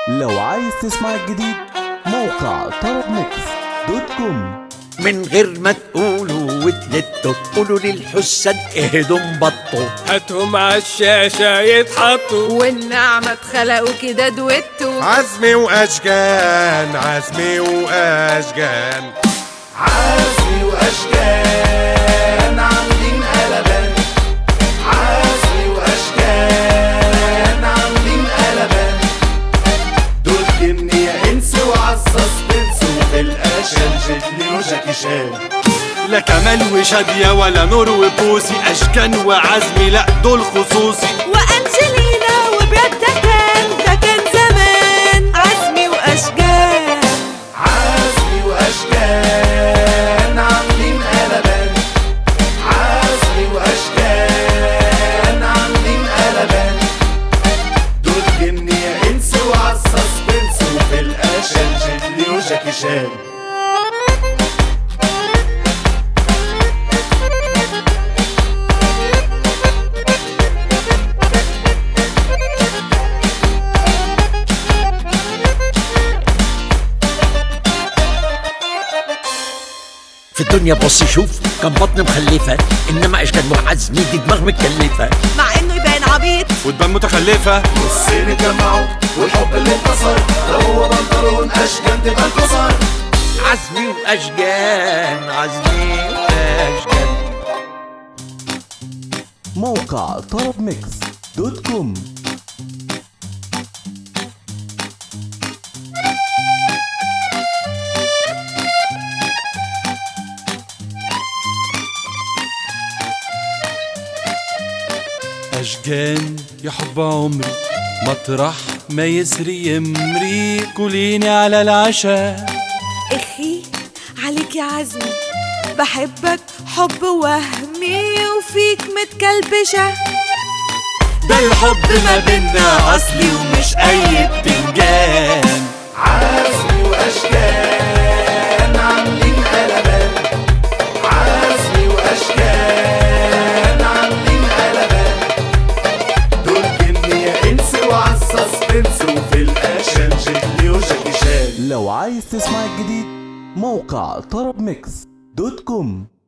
لو عايز تسمع الجديد موقع طرب ميكس دوت كوم من غير ما تقولوا وتلتوا قولوا للحساد اهدوا بطوا هاتهم عالشاشة يتحطوا والنعمة اتخلقوا كده دويتو عزمي واشجان عزمي واشجان عزمي واشجان عاملين قلبان عزمي واشجان عاملين قلبان دول جني يا انس وعالسسبنس وفي الاشل جدلي وجاكي شان لا كمال وشادية ولا نور وبوسي اشجان وعزمي لا دول خصوصي وأنجلينا وبرد ده كان ده كان زمان عزمي وأشجان عزمي واشجان عاملين قلبان عزمي واشجان عاملين قلبان دول جني يا انس وعالسسبنس وفي الاشل جدلي وجاكي شان في الدنيا بص شوف كان بطن مخلفة انما اشكال وعزمي دي دماغ متكلفة مع إنه يبان عبيط وتبان متخلفة والسين اتجمعوا والحب اللي انتصر ده هو بنطلون اشجان تبقى انتصار عزمي واشجان عزمي واشجان موقع طرب ميكس دوت كوم أشجان يا حب عمري مطرح ما يسري يمري كليني على العشاء إخي عليك يا عزمي بحبك حب وهمي وفيك متكلبشة ده الحب ما بينا أصلي ومش أي بتنجان عزمي واشجان عاملين قلبان عزمي واشجان عاملين قلبان دول جني يا انس وعالسسبنس وفي الاشن جدلي وجاكي شان لو عايز تسمع الجديد موقع طرب ميكس دوت كوم